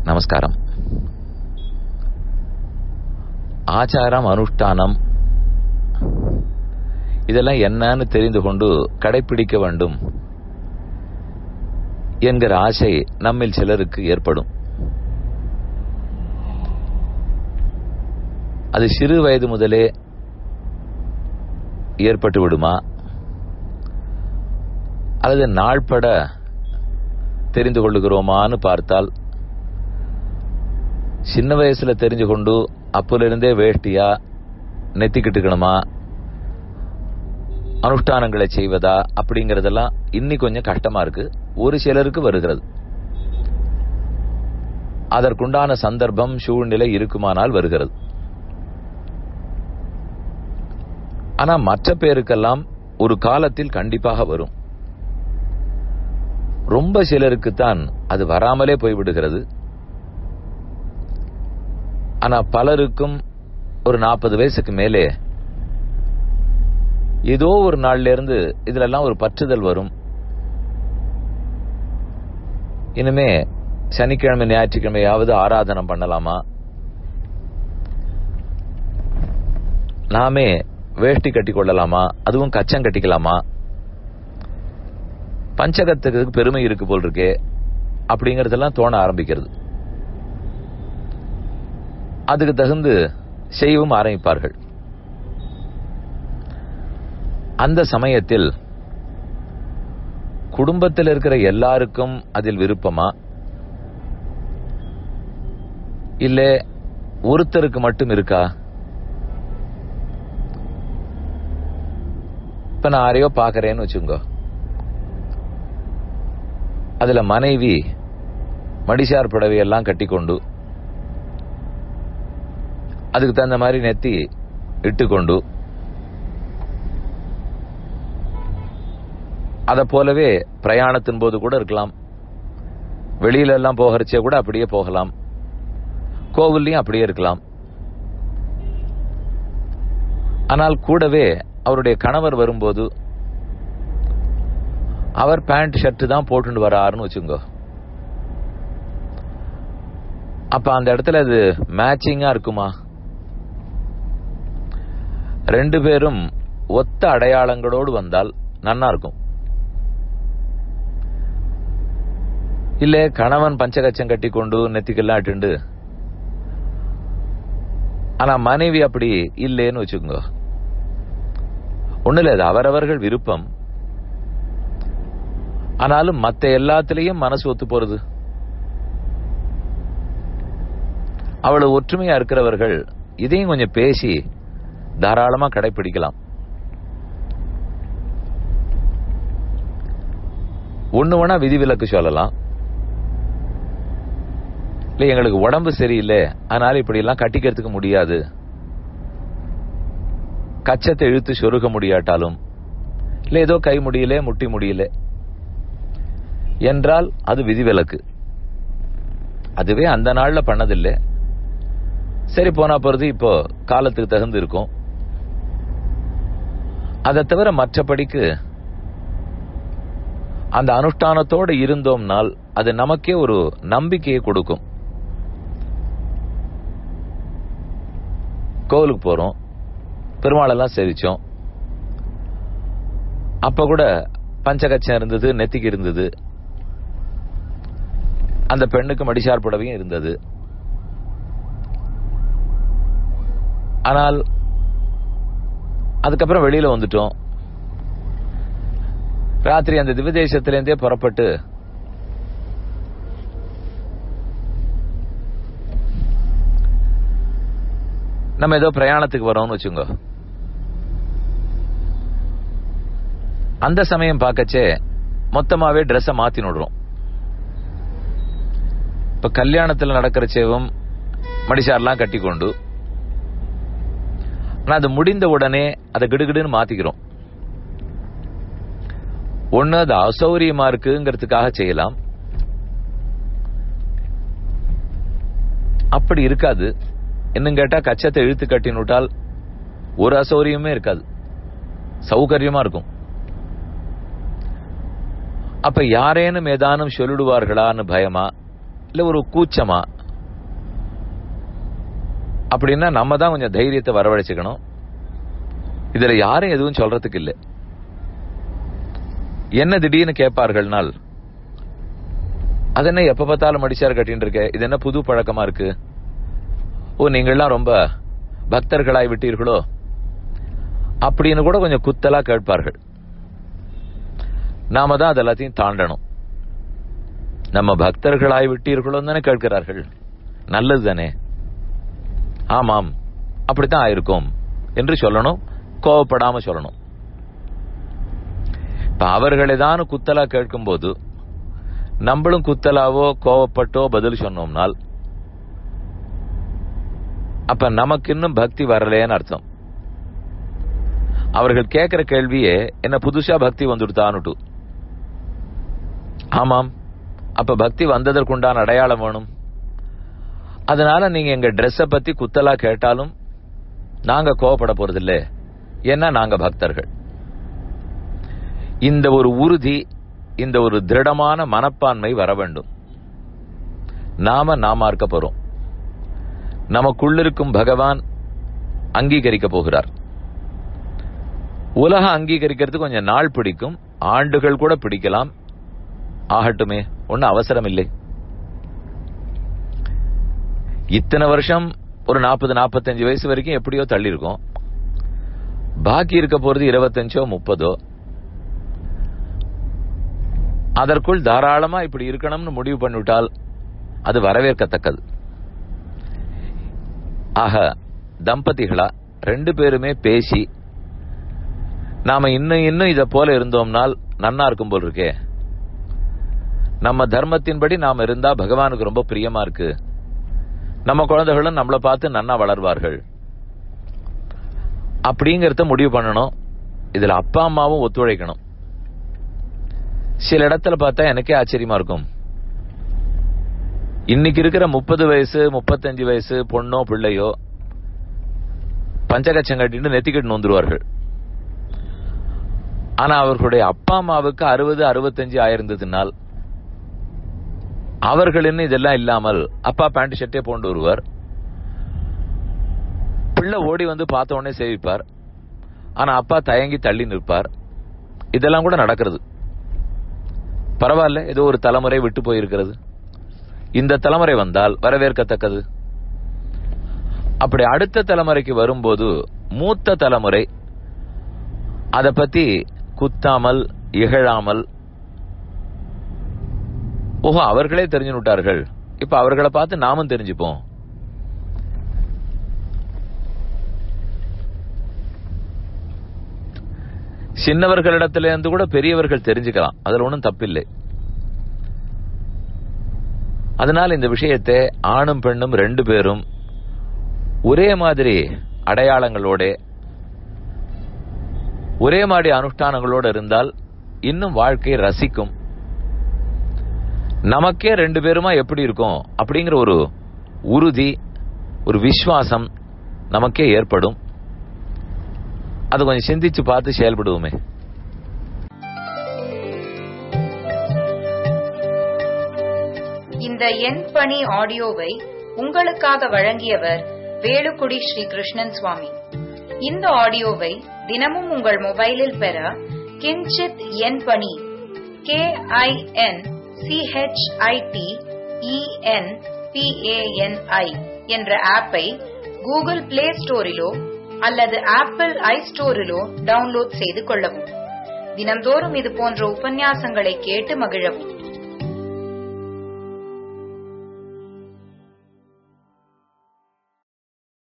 நமஸ்காரம் ஆச்சாரம் அனுஷ்டானம் இதெல்லாம் என்னன்னு தெரிந்து கொண்டு கடைபிடிக்க வேண்டும் என்கிற ஆசை நம்மில் சிலருக்கு ஏற்படும் அது சிறு வயது முதலே ஏற்பட்டு விடுமா அல்லது நாள்பட தெரிந்து கொள்ளுகிறோமான்னு பார்த்தால் சின்ன வயசுல தெரிஞ்சு கொண்டு அப்போலிருந்தே வேஷ்டியா நெத்திக்கிட்டுக்கணுமா அனுஷ்டானங்களை செய்வதா அப்படிங்கறதெல்லாம் இன்னி கொஞ்சம் கஷ்டமா இருக்கு ஒரு சிலருக்கு வருகிறது அதற்குண்டான சந்தர்ப்பம் சூழ்நிலை இருக்குமானால் வருகிறது ஆனா மற்ற பேருக்கெல்லாம் ஒரு காலத்தில் கண்டிப்பாக வரும் ரொம்ப சிலருக்குத்தான் அது வராமலே போய்விடுகிறது ஆனா பலருக்கும் ஒரு நாற்பது வயசுக்கு மேலே ஏதோ ஒரு நாள்ல இருந்து இதுல எல்லாம் ஒரு பற்றுதல் வரும் இனிமே சனிக்கிழமை ஞாயிற்றுக்கிழமையாவது ஆராதனம் பண்ணலாமா நாமே வேஷ்டி கட்டி கொள்ளலாமா அதுவும் கச்சம் கட்டிக்கலாமா பஞ்சகத்துக்கு பெருமை இருக்கு போல் இருக்கே அப்படிங்கறதெல்லாம் தோண ஆரம்பிக்கிறது அதுக்கு தகுந்து செய்யவும் ஆரம்பிப்பார்கள் அந்த சமயத்தில் குடும்பத்தில் இருக்கிற எல்லாருக்கும் அதில் விருப்பமா இல்ல ஒருத்தருக்கு மட்டும் இருக்கா இப்ப நான் யாரையோ பாக்குறேன்னு வச்சுங்க அதுல மனைவி மடிசார் புடவையெல்லாம் கட்டிக்கொண்டு அதுக்கு தகுந்த மாதிரி நெத்தி இட்டுக்கொண்டு அதை போலவே பிரயாணத்தின் போது கூட இருக்கலாம் வெளியில எல்லாம் போகிறச்சே கூட அப்படியே போகலாம் கோவில்லையும் அப்படியே இருக்கலாம் ஆனால் கூடவே அவருடைய கணவர் வரும்போது அவர் பேண்ட் ஷர்ட் தான் போட்டுட்டு வராருன்னு வச்சுங்க அப்ப அந்த இடத்துல அது மேட்சிங்கா இருக்குமா ரெண்டு பேரும் ஒத்த அடையாளங்களோடு வந்தால் நன்னா இருக்கும் இல்ல கணவன் பஞ்சகச்சம் கட்டி கொண்டு நெத்திக்கெல்லாம் இட்டுண்டு ஆனா மனைவி அப்படி இல்லேன்னு வச்சுக்கோங்க ஒண்ணு இல்ல அது அவரவர்கள் விருப்பம் ஆனாலும் மத்த எல்லாத்திலையும் மனசு ஒத்து போறது அவ்வளவு ஒற்றுமையா இருக்கிறவர்கள் இதையும் கொஞ்சம் பேசி தாராளமா கடைபிடிக்கலாம் ஒண்ணு வேணா விதிவிலக்கு சொல்லலாம் இல்ல எங்களுக்கு உடம்பு சரியில்லை அதனால இப்படி எல்லாம் கட்டிக்கிறதுக்கு முடியாது கச்சத்தை இழுத்து சொருக முடியாட்டாலும் இல்ல ஏதோ கை முடியல முட்டி முடியல என்றால் அது விதிவிலக்கு அதுவே அந்த நாள்ல பண்ணதில்லை சரி போனா போறது இப்போ காலத்துக்கு தகுந்து இருக்கும் அதை தவிர மற்றபடிக்கு அந்த அனுஷ்டானத்தோடு இருந்தோம்னால் அது நமக்கே ஒரு நம்பிக்கையை கொடுக்கும் கோவிலுக்கு போறோம் பெருமாளெல்லாம் சேவிச்சோம் அப்ப கூட பஞ்சகச்சம் இருந்தது நெத்திக்கு இருந்தது அந்த பெண்ணுக்கு மடிசார் புடவையும் இருந்தது ஆனால் அதுக்கப்புறம் வெளியில வந்துட்டோம் ராத்திரி அந்த திவ்யதேசத்திலேருந்தே புறப்பட்டு நம்ம ஏதோ பிரயாணத்துக்கு வரோம்னு வச்சுங்க அந்த சமயம் பார்க்கச்சே மொத்தமாவே ட்ரெஸ்ஸை மாத்தி விடுறோம் இப்ப கல்யாணத்துல நடக்கிற சேவம் மடிசார்லாம் கட்டி கொண்டு ஆனா அது முடிந்த உடனே அதை கிடுகிடுன்னு மாத்திக்கிறோம் ஒண்ணு அது அசௌரியமா இருக்குங்கிறதுக்காக செய்யலாம் அப்படி இருக்காது இன்னும் கேட்டா கச்சத்தை இழுத்து கட்டினுட்டால் ஒரு அசௌரியமே இருக்காது சௌகரியமா இருக்கும் அப்ப யாரேனும் ஏதானும் சொல்லிடுவார்களான்னு பயமா இல்ல ஒரு கூச்சமா அப்படின்னா நம்ம தான் கொஞ்சம் தைரியத்தை வரவழைச்சுக்கணும் இதுல யாரும் எதுவும் சொல்றதுக்கு இல்லை என்ன திடீர்னு கேட்பார்கள்னால் அது என்ன எப்ப பார்த்தாலும் மடிச்சார் கட்டின்னு இருக்க இது என்ன புது பழக்கமா இருக்கு ஓ நீங்கள்லாம் ரொம்ப பக்தர்களாய் விட்டீர்களோ அப்படின்னு கூட கொஞ்சம் குத்தலா கேட்பார்கள் நாம தான் அது எல்லாத்தையும் தாண்டணும் நம்ம பக்தர்களாய் விட்டீர்களோ தானே கேட்கிறார்கள் நல்லது தானே ஆமாம் அப்படித்தான் ஆயிருக்கும் என்று சொல்லணும் கோவப்படாம சொல்லணும் இப்ப அவர்களை தான் குத்தலா கேட்கும்போது நம்மளும் குத்தலாவோ கோவப்பட்டோ பதில் சொன்னோம்னால் அப்ப நமக்கு இன்னும் பக்தி வரலையேன்னு அர்த்தம் அவர்கள் கேட்கிற கேள்வியே என்ன புதுசா பக்தி வந்துடுத்தான்னுட்டு ஆமாம் அப்ப பக்தி வந்ததற்குண்டான அடையாளம் வேணும் அதனால நீங்க எங்க ட்ரெஸ்ஸ பத்தி குத்தலா கேட்டாலும் நாங்க கோவப்பட போறதில்லை ஏன்னா நாங்க பக்தர்கள் இந்த ஒரு உறுதி இந்த ஒரு திருடமான மனப்பான்மை வர வேண்டும் நாம நாம இருக்க போறோம் நமக்குள்ளிருக்கும் பகவான் அங்கீகரிக்க போகிறார் உலகம் அங்கீகரிக்கிறது கொஞ்சம் நாள் பிடிக்கும் ஆண்டுகள் கூட பிடிக்கலாம் ஆகட்டுமே ஒன்னும் அவசரம் இல்லை இத்தனை வருஷம் ஒரு நாற்பது நாற்பத்தஞ்சு வயசு வரைக்கும் எப்படியோ தள்ளி இருக்கும் பாக்கி இருக்க போறது இருபத்தஞ்சோ முப்பதோ அதற்குள் தாராளமா இப்படி இருக்கணும்னு முடிவு பண்ணிவிட்டால் அது வரவேற்கத்தக்கது ஆக தம்பதிகளா ரெண்டு பேருமே பேசி நாம இன்னும் இன்னும் இத போல இருந்தோம்னால் நன்னா இருக்கும் போல் இருக்கே நம்ம தர்மத்தின்படி நாம இருந்தா பகவானுக்கு ரொம்ப பிரியமா இருக்கு நம்ம குழந்தைகளும் நம்மளை பார்த்து நன்னா வளர்வார்கள் அப்படிங்கறத முடிவு பண்ணணும் இதுல அப்பா அம்மாவும் ஒத்துழைக்கணும் சில இடத்துல பார்த்தா எனக்கே ஆச்சரியமா இருக்கும் இன்னைக்கு இருக்கிற முப்பது வயசு முப்பத்தஞ்சு வயசு பொண்ணோ பிள்ளையோ பஞ்சகச்சம் கட்டிட்டு நெத்திக்கிட்டு வந்துருவார்கள் ஆனா அவர்களுடைய அப்பா அம்மாவுக்கு அறுபது அறுபத்தஞ்சு ஆயிருந்ததுனால் அவர்கள் இன்னும் இதெல்லாம் இல்லாமல் அப்பா பேண்ட் ஷர்ட்டே போண்டு வருவார் பிள்ளை ஓடி வந்து பார்த்த உடனே சேவிப்பார் ஆனா அப்பா தயங்கி தள்ளி நிற்பார் இதெல்லாம் கூட நடக்கிறது பரவாயில்ல ஏதோ ஒரு தலைமுறை விட்டு போயிருக்கிறது இந்த தலைமுறை வந்தால் வரவேற்கத்தக்கது அப்படி அடுத்த தலைமுறைக்கு வரும்போது மூத்த தலைமுறை அதை பத்தி குத்தாமல் இகழாமல் ஓஹோ அவர்களே தெரிஞ்சு விட்டார்கள் இப்ப அவர்களை பார்த்து நாமும் தெரிஞ்சுப்போம் சின்னவர்களிடத்துல இருந்து கூட பெரியவர்கள் தெரிஞ்சுக்கலாம் அதுல ஒன்றும் தப்பில்லை அதனால் இந்த விஷயத்தை ஆணும் பெண்ணும் ரெண்டு பேரும் ஒரே மாதிரி அடையாளங்களோட ஒரே மாதிரி அனுஷ்டானங்களோட இருந்தால் இன்னும் வாழ்க்கை ரசிக்கும் நமக்கே ரெண்டு பேருமா எப்படி இருக்கும் அப்படிங்கிற ஒரு உறுதி ஒரு விசுவாசம் நமக்கே ஏற்படும் அதை கொஞ்சம் சிந்திச்சு பார்த்து செயல்படுவோமே இந்த எண் பணி ஆடியோவை உங்களுக்காக வழங்கியவர் வேலுக்குடி ஸ்ரீ கிருஷ்ணன் சுவாமி இந்த ஆடியோவை தினமும் உங்கள் மொபைலில் பெற கிஞ்சித் எண் பணி கே ஐ என் சிஹெச்ஐடி இஎன் பிஏஎன்ஐ என்ற ஆப்பை கூகுள் பிளே ஸ்டோரிலோ அல்லது ஆப்பிள் ஐ ஸ்டோரிலோ டவுன்லோட் செய்து கொள்ளவும் தினம்தோறும் இது போன்ற உபன்யாசங்களை கேட்டு மகிழவும்